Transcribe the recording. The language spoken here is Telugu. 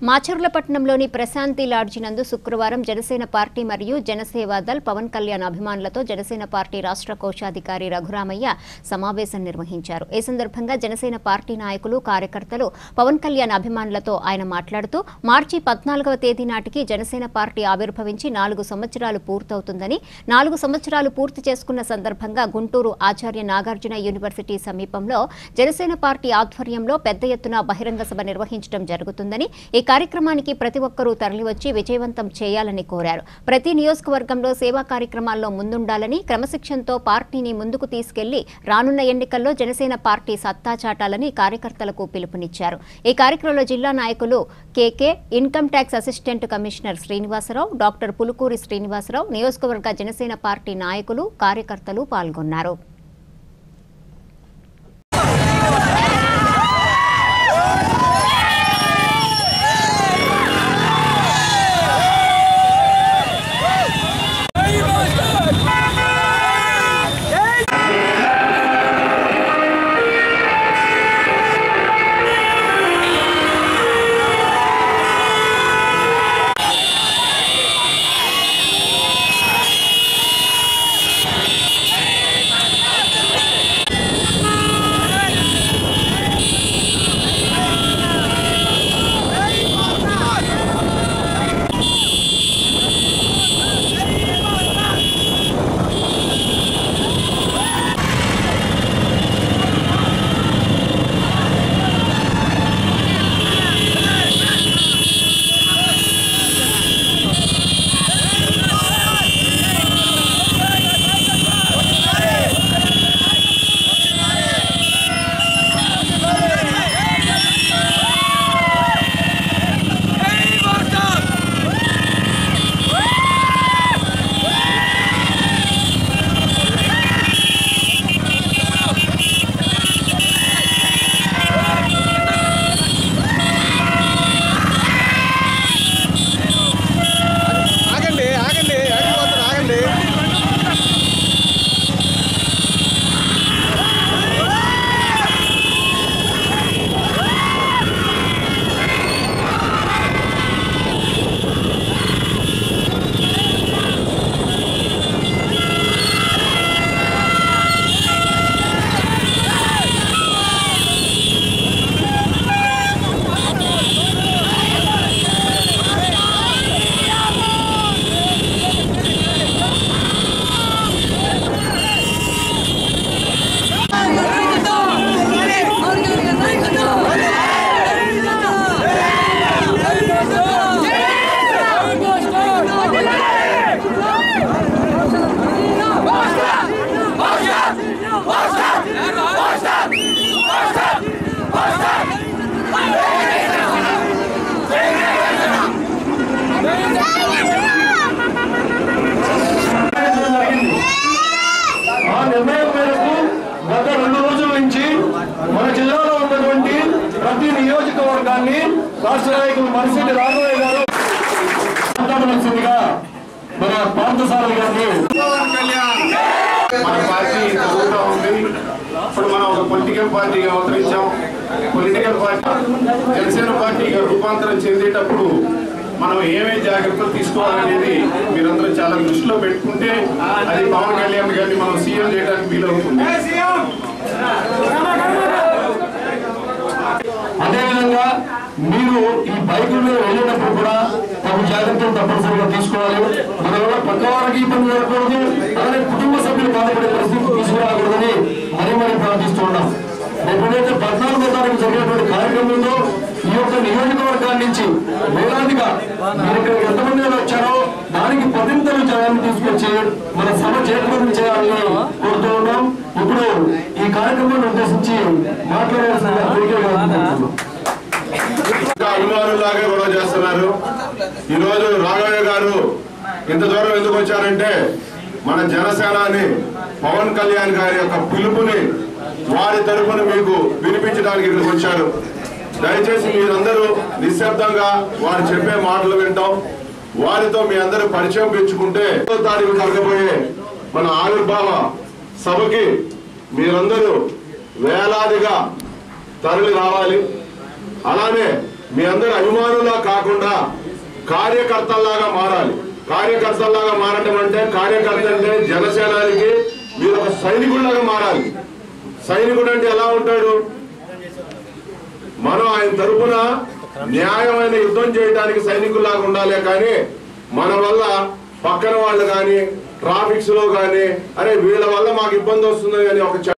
మాచర్లపట్నంలోని ప్రశాంతి లాడ్జి నందు శుక్రవారం జనసేన పార్టీ మరియు జనసేవాదల్ పవన్ కళ్యాణ్ అభిమానులతో జనసేన పార్టీ రాష్ట్ర కోశాధికారి రఘురామయ్య సమావేశం నిర్వహించారు ఈ సందర్భంగా జనసేన పార్టీ నాయకులు కార్యకర్తలు పవన్ కళ్యాణ్ అభిమానులతో ఆయన మాట్లాడుతూ మార్చి పద్నాలుగవ తేదీ నాటికి జనసేన పార్టీ ఆవిర్భవించి నాలుగు సంవత్సరాలు పూర్తవుతుందని నాలుగు సంవత్సరాలు పూర్తి చేసుకున్న సందర్భంగా గుంటూరు ఆచార్య నాగార్జున యూనివర్సిటీ సమీపంలో జనసేన పార్టీ ఆధ్వర్యంలో పెద్ద ఎత్తున బహిరంగ సభ నిర్వహించడం జరుగుతుందని ఈ కార్యక్రమానికి ప్రతి ఒక్కరూ తరలివచ్చి విజయవంతం చేయాలని కోరారు ప్రతి నియోజకవర్గంలో సేవా కార్యక్రమాల్లో ముందుండాలని క్రమశిక్షణతో పార్టీని ముందుకు తీసుకెళ్లి రానున్న ఎన్నికల్లో జనసేన పార్టీ సత్తా చాటాలని కార్యకర్తలకు పిలుపునిచ్చారు ఈ కార్యక్రమంలో జిల్లా నాయకులు K K income tax assistant commissioner Srinivasa Rao doctor Pulukuri Srinivasa Rao నియోజకవర్గ జనసేన పార్టీ నాయకులు కార్యకర్తలు పాల్గొన్నారు ఆగండి ఆగండి ఆగిపోతారు ఆగండి ఆ నిర్ణయం మేరకు గత రెండు రోజుల నుంచి మన జిల్లాలో ఉన్నటువంటి ప్రతి నియోజకవర్గాన్ని రాష్ట్ర నాయకులు మనిషిటి రాఘవయ్య గారు మాట్లాడవలసిందిగా మన పార్థసారథి గారిని మన పార్టీ చదువుతా ఉంది ఇప్పుడు మనం ఒక పొలిటికల్ పార్టీగా అవతరించాం పొలిటికల్ పార్టీ జనసేన పార్టీగా రూపాంతరం చెందేటప్పుడు మనం ఏమేమి జాగ్రత్తలు తీసుకోవాలనేది మీరందరూ చాలా దృష్టిలో పెట్టుకుంటే అది పవన్ కళ్యాణ్ గారిని మనం సీఎం చేయడానికి వీలవుతుంది అదేవిధంగా మీరు ఈ బైకుల మీద వెళ్ళేటప్పుడు కూడా తగు జాగ్రత్తలు తప్పనిసరిగా తీసుకోవాలి మన వల్ల పక్క వారికి ఇబ్బంది జరగకూడదు అలానే కుటుంబ సభ్యులు బాధపడే పరిస్థితి తీసుకురాకూడదని మరీ మరీ ప్రార్థిస్తూ ఉన్నాం ఎప్పుడైతే పద్నాలుగో తారీఖు జరిగినటువంటి కార్యక్రమంలో ఈ యొక్క నియోజకవర్గాల నుంచి వేలాదిగా మీరు ఇక్కడ ఎంతమంది వాళ్ళు వచ్చారో దానికి పదింతలు జనాన్ని తీసుకొచ్చి మన సభ చేపట్టం చేయాలని కోరుతూ ఉన్నాం ఇప్పుడు ఈ కార్యక్రమాన్ని ఉద్దేశించి మాట్లాడాల్సిన ఇంకా అభిమానులాగా గొడవ చేస్తున్నారు ఈ రోజు రాఘవయ్య గారు ఇంత దూరం ఎందుకు వచ్చారంటే మన జనసేనాని పవన్ కళ్యాణ్ గారి యొక్క పిలుపుని వారి తరపున మీకు వినిపించడానికి ఇక్కడికి వచ్చారు దయచేసి మీరందరూ నిశ్శబ్దంగా వారు చెప్పే మాటలు వింటాం వారితో మీ అందరూ పరిచయం పెంచుకుంటే ఐదో తారీఖు జరగబోయే మన ఆవిర్భావ సభకి మీరందరూ వేలాదిగా తరలి రావాలి అలానే మీ అందరి అభిమానులా కాకుండా కార్యకర్తల్లాగా మారాలి కార్యకర్తల్లాగా మారటం అంటే కార్యకర్త అంటే జనసేనానికి మీరు ఒక సైనికుల్లాగా మారాలి సైనికుడు అంటే ఎలా ఉంటాడు మనం ఆయన తరపున న్యాయమైన యుద్ధం చేయడానికి సైనికుల్లాగా ఉండాలి కానీ మన వల్ల పక్కన వాళ్ళు కానీ ట్రాఫిక్స్ లో కానీ అరే వీళ్ళ వల్ల మాకు ఇబ్బంది వస్తుంది అని ఒక చెడ్డ